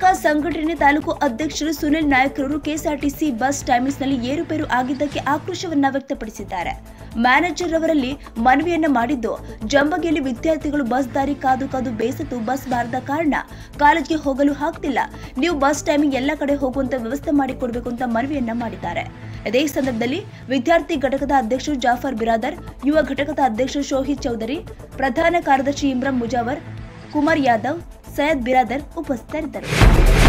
ಕರ್ನಾಟಕ ಸಂಘಟನೆ ತಾಲೂಕು ಅಧ್ಯಕ್ಷರು ಸುನಿಲ್ ನಾಯಕರವರು ಕೆಎಸ್ಆರ್ಟಿಸಿ ಬಸ್ ಟೈಮಿಂಗ್ಸ್ನಲ್ಲಿ ಏರುಪೇರು ಆಗಿದ್ದಕ್ಕೆ ಆಕ್ರೋಶವನ್ನ ವ್ಯಕ್ತಪಡಿಸಿದ್ದಾರೆ ಮ್ಯಾನೇಜರ್ ಅವರಲ್ಲಿ ಮನವಿಯನ್ನ ಮಾಡಿದ್ದು ಜಂಬಗಿಯಲ್ಲಿ ವಿದ್ಯಾರ್ಥಿಗಳು ಬಸ್ ದಾರಿ ಕಾದು ಕಾದು ಬೇಸತ್ತು ಬಸ್ ಬಾರದ ಕಾರಣ ಕಾಲೇಜ್ಗೆ ಹೋಗಲು ಆಗ್ತಿಲ್ಲ ನೀವು ಬಸ್ ಟೈಮಿಂಗ್ ಎಲ್ಲ ಕಡೆ ಹೋಗುವಂತ ವ್ಯವಸ್ಥೆ ಮಾಡಿಕೊಡ್ಬೇಕು ಅಂತ ಮನವಿಯನ್ನ ಮಾಡಿದ್ದಾರೆ ಇದೇ ಸಂದರ್ಭದಲ್ಲಿ ವಿದ್ಯಾರ್ಥಿ ಘಟಕದ ಅಧ್ಯಕ್ಷರು ಜಾಫರ್ ಬಿರಾದರ್ ಯುವ ಘಟಕದ ಅಧ್ಯಕ್ಷರು ಶೋಹಿತ್ ಚೌಧರಿ ಪ್ರಧಾನ ಕಾರ್ಯದರ್ಶಿ ಇಮ್ರಾನ್ ಮುಜಾವರ್ ಕುಮಾರ್ ಯಾದವ್ ಸೈಯದ್ ಬಿರಾದರ್ ಉಪಸ್ಥಿತರಿದ್ದರು